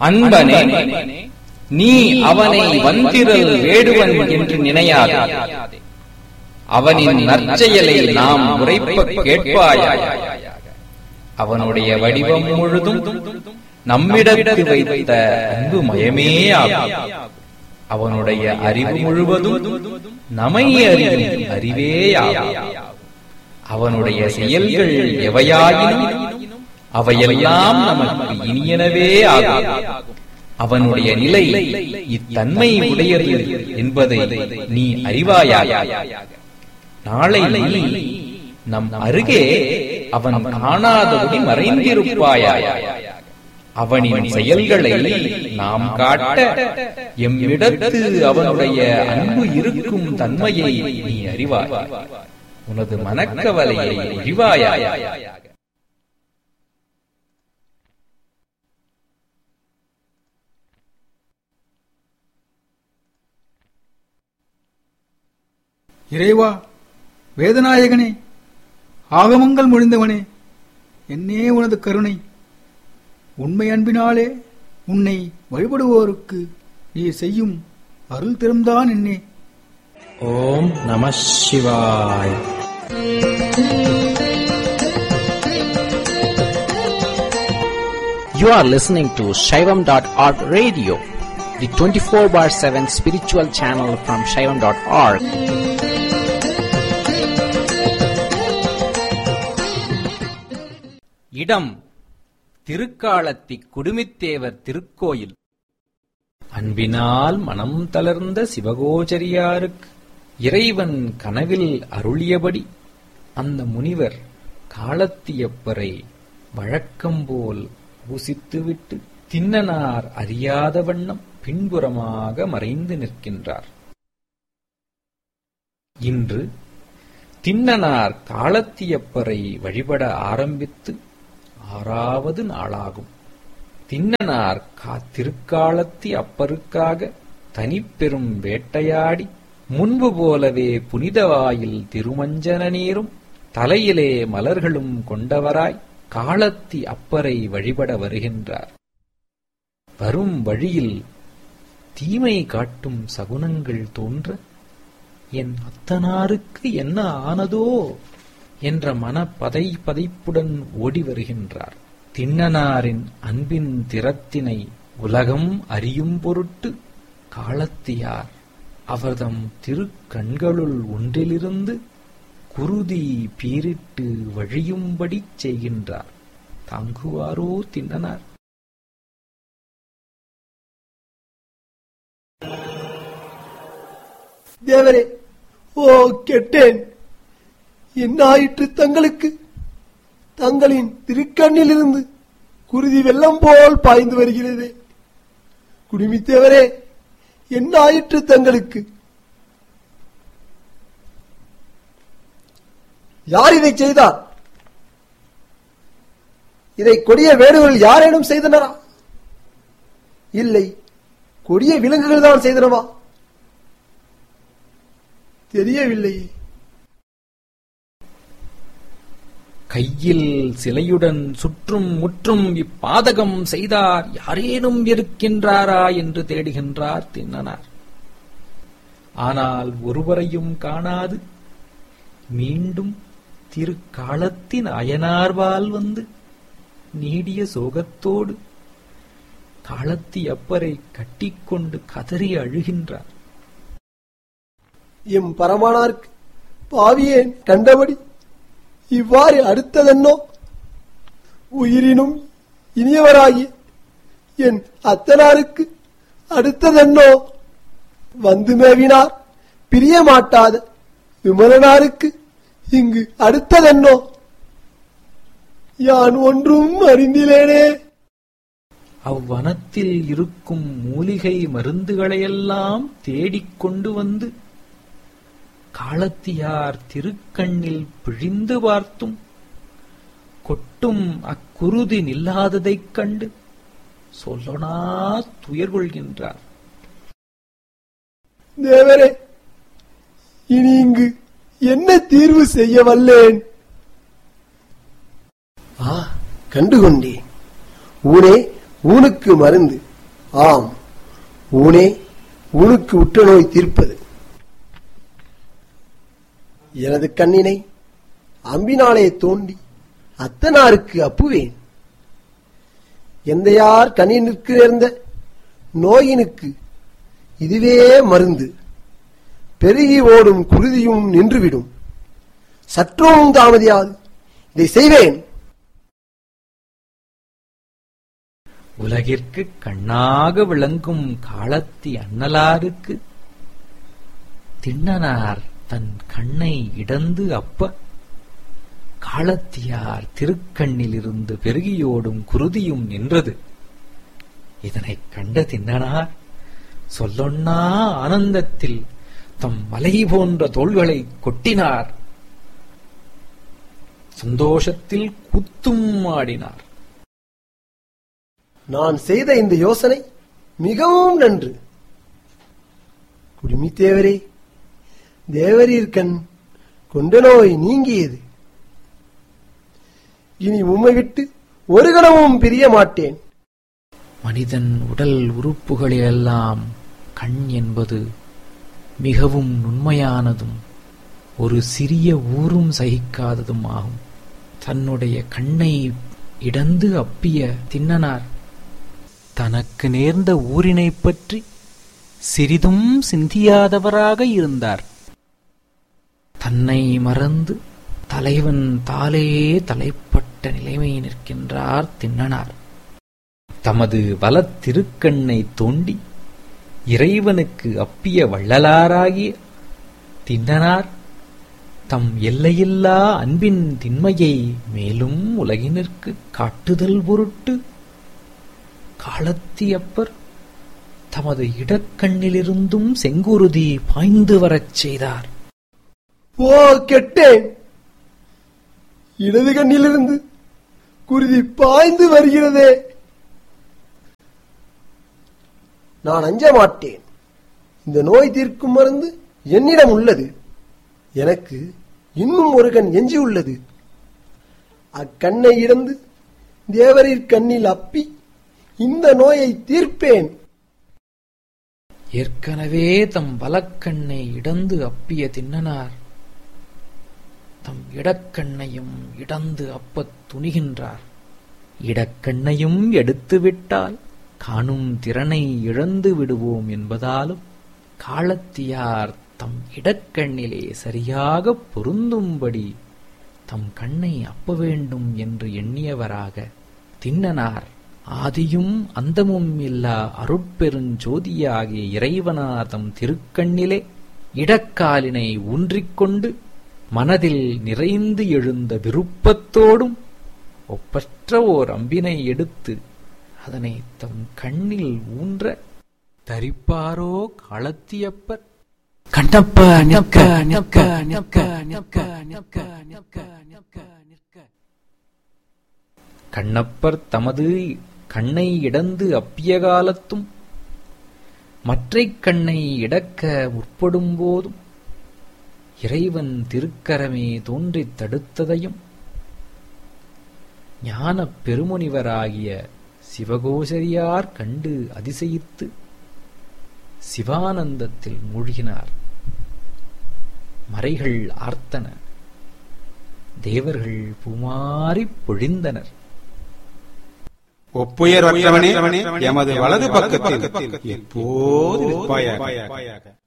அன்பனே நீ அவனை வந்திரல் வேடுவன் என்று நினையாதே அவனின் நற்செயலை நாம் உரைப்ப கேட்பாயாக அவனுடைய வடிவம் முழுதும் நம்மிடத்து வைத்த அன்பு மயமே ஆகும் அவனுடைய அறிவு முழுவதும் நமை அறியும் அறிவேயாகும் அவனுடைய செயல்கள் எவையாயினும் அவையெல்லாம் நமக்கு இனியனவே ஆகும் அவனுடைய நிலை இத்தன்மை உடையது என்பதை நீ அறிவாயாக நாளை நீ நம் அருகே அவன் காணாதபடி மறைந்திருப்பாயாக அவனின் செயல்களை நாம் காட்ட எம்மிடத்து அவனுடைய அன்பு இருக்கும் தன்மையை நீ அறிவாய் உனது மனக்கவலையை ஒழிவாயாக இறைவா வேதநாயகனே ஆகமங்கள் மொழிந்தவனே என்னே உனது கருணை உண்மை அன்பினாலே உன்னை வழிபடுவோருக்கு நீ செய்யும் அருள் திறம்தான் என்னே ஓம் நம சிவாய் You are listening to Shaivam.org radio, the 24 bar 7 spiritual channel from Shaivam.org. இடம் திருக்காலத்தி குடுமித்தேவர் திருக்கோயில் அன்பினால் மனம் தளர்ந்த சிவகோச்சரியாருக்கு இறைவன் கனவில் அருளியபடி அந்த முனிவர் காலத்தியப்பரை வழக்கம்போல் பூசித்துவிட்டு தின்னனார் அறியாத வண்ணம் பின்புறமாக மறைந்து நிற்கின்றார் இன்று தின்னனார் காலத்தியப்பரை வழிபட ஆரம்பித்து ஆறாவது நாளாகும் தின்னனார் கா திருக்காலத்தி அப்பருக்காக தனிப்பெரும் வேட்டையாடி முன்பு போலவே புனிதவாயில் திருமஞ்சன நீரும் தலையிலே மலர்களும் கொண்டவராய் காலத்தி அப்பரை வழிபட வருகின்றார் வரும் வழியில் தீமை காட்டும் சகுனங்கள் தோன்ற என் அத்தனாருக்கு என்ன ஆனதோ என்ற மன பதை பதைப்புடன் ஓடி வருகின்றார் திண்ணனாரின் அன்பின் திறத்தினை உலகம் அறியும் பொருட்டு காலத்தியார் அவர்தம் திருக்கண்களுள் ஒன்றிலிருந்து குருதி பீரிட்டு வழியும்படி செய்கின்றார் தாங்குவாரோ திண்ணனார் தேவரே ஓ கெட்டேன் என்ன ஆயிற்று தங்களுக்கு தங்களின் திருக்கண்ணிலிருந்து குருதி வெள்ளம் போல் பாய்ந்து வருகிறது குடுமித்தேவரே என்ன ஆயிற்று தங்களுக்கு யார் இதை செய்தார் இதை கொடிய வேடுகள் யாரேனும் செய்தனரா இல்லை கொடிய விலங்குகள் தான் செய்தனவா தெரியவில்லையே கையில் சிலையுடன் சுற்றும் முற்றும் இப்பாதகம் செய்தார் யாரேனும் இருக்கின்றாரா என்று தேடுகின்றார் தின்னனார் ஆனால் ஒருவரையும் காணாது மீண்டும் திருக்காலத்தின் அயனார்வால் வந்து நீடிய சோகத்தோடு காலத்தி அப்பரை கட்டிக்கொண்டு கதறி அழுகின்றார் எம் பரமானார்க்கு பாவியேன் கண்டபடி இவ்வாறு அடுத்ததென்னோ உயிரினும் இனியவராகிய என் அத்தனாருக்கு அடுத்ததென்னோ வந்து மேவினார் பிரிய மாட்டாத விமலனாருக்கு இங்கு அடுத்ததென்னோ யான் ஒன்றும் அறிந்திலேனே அவ்வனத்தில் இருக்கும் மூலிகை மருந்துகளையெல்லாம் தேடிக்கொண்டு வந்து காலத்தியார் திருக்கண்ணில் பிழிந்து பார்த்தும் கொட்டும் அக்குருதி நில்லாததைக் கண்டு சொல்லனா துயர் கொள்கின்றார் தேவரே இனி இங்கு என்ன தீர்வு செய்ய வல்லேன் ஆ கண்டுகொண்டேன் ஊனே ஊனுக்கு மருந்து ஆம் ஊனே ஊனுக்கு உற்ற நோய் தீர்ப்பது எனது கண்ணினை அம்பினாலே தோண்டி அத்தனாருக்கு அப்புவேன் எந்தையார் கண்ணினுக்கு நேர்ந்த நோயினுக்கு இதுவே மருந்து பெருகி ஓடும் குருதியும் நின்றுவிடும் சற்றும் தாமதியாது இதை செய்வேன் உலகிற்கு கண்ணாக விளங்கும் காலத்தி அண்ணலாருக்கு திண்ணனார் தன் கண்ணை இடந்து அப்ப காலத்தியார் திருக்கண்ணிலிருந்து பெருகியோடும் குருதியும் நின்றது இதனைக் கண்ட திண்ணனார் சொல்லொண்ணா ஆனந்தத்தில் தம் மலை போன்ற தோள்களை கொட்டினார் சந்தோஷத்தில் குத்தும் ஆடினார் நான் செய்த இந்த யோசனை மிகவும் நன்று குடுமி தேவரே தேவரீர் கண் கொண்ட நோய் நீங்கியது இனி உம்மை விட்டு ஒரு கணமும் பிரிய மாட்டேன் மனிதன் உடல் உறுப்புகளிலெல்லாம் கண் என்பது மிகவும் நுண்மையானதும் ஒரு சிறிய ஊரும் சகிக்காததும் ஆகும் தன்னுடைய கண்ணை இடந்து அப்பிய திண்ணனார் தனக்கு நேர்ந்த ஊரினைப் பற்றி சிறிதும் சிந்தியாதவராக இருந்தார் தன்னை மறந்து தலைவன் தாலே தலைப்பட்ட நிலைமை நிற்கின்றார் திண்ணனார் தமது வலத் திருக்கண்ணை தோண்டி இறைவனுக்கு அப்பிய வள்ளலாராகிய திண்ணனார் தம் எல்லையில்லா அன்பின் திண்மையை மேலும் உலகினிற்கு காட்டுதல் பொருட்டு காலத்தியப்பர் தமது இடக்கண்ணிலிருந்தும் செங்குருதி பாய்ந்து வரச் செய்தார் ஓ கெட்டேன் இடது கண்ணிலிருந்து குருதி பாய்ந்து வருகிறதே நான் அஞ்ச மாட்டேன் இந்த நோய் தீர்க்கும் மருந்து என்னிடம் உள்ளது எனக்கு இன்னும் ஒரு கண் எஞ்சி உள்ளது அக்கண்ணை இழந்து தேவரீர் கண்ணில் அப்பி இந்த நோயை தீர்ப்பேன் ஏற்கனவே தம் வலக்கண்ணை இடந்து அப்பிய திண்ணனார் தம் இடக்கண்ணையும் இடந்து அப்பத் துணிகின்றார் இடக்கண்ணையும் எடுத்துவிட்டால் காணும் திறனை இழந்து விடுவோம் என்பதாலும் காலத்தியார் தம் இடக்கண்ணிலே சரியாக பொருந்தும்படி தம் கண்ணை அப்ப வேண்டும் என்று எண்ணியவராக திண்ணனார் ஆதியும் அந்தமும் இல்லா அருட்பெருஞ்சோதியாகிய இறைவனார் தம் திருக்கண்ணிலே இடக்காலினை ஊன்றிக்கொண்டு மனதில் நிறைந்து எழுந்த விருப்பத்தோடும் ஒப்பற்ற ஓர் அம்பினை எடுத்து அதனை தம் கண்ணில் ஊன்ற தரிப்பாரோ களத்தியப்பர் கண்ணப்ப நிற்க நிற்க நிற்க நிற்க நிற்க நிற்க நிற்க நிற்க கண்ணப்பர் தமது கண்ணை இடந்து அப்பிய காலத்தும் மற்றைக் கண்ணை இடக்க முற்படும் போதும் இறைவன் திருக்கரமே தோன்றித் தடுத்ததையும் ஞானப் பெருமுனிவராகிய சிவகோசரியார் கண்டு அதிசயித்து சிவானந்தத்தில் மூழ்கினார் மறைகள் ஆர்த்தன தேவர்கள் பூமாரிப் பொழிந்தனர் ஒப்புயர்வற்றவனே எமது வலது பக்கத்தில் எப்போது நிற்பாயாக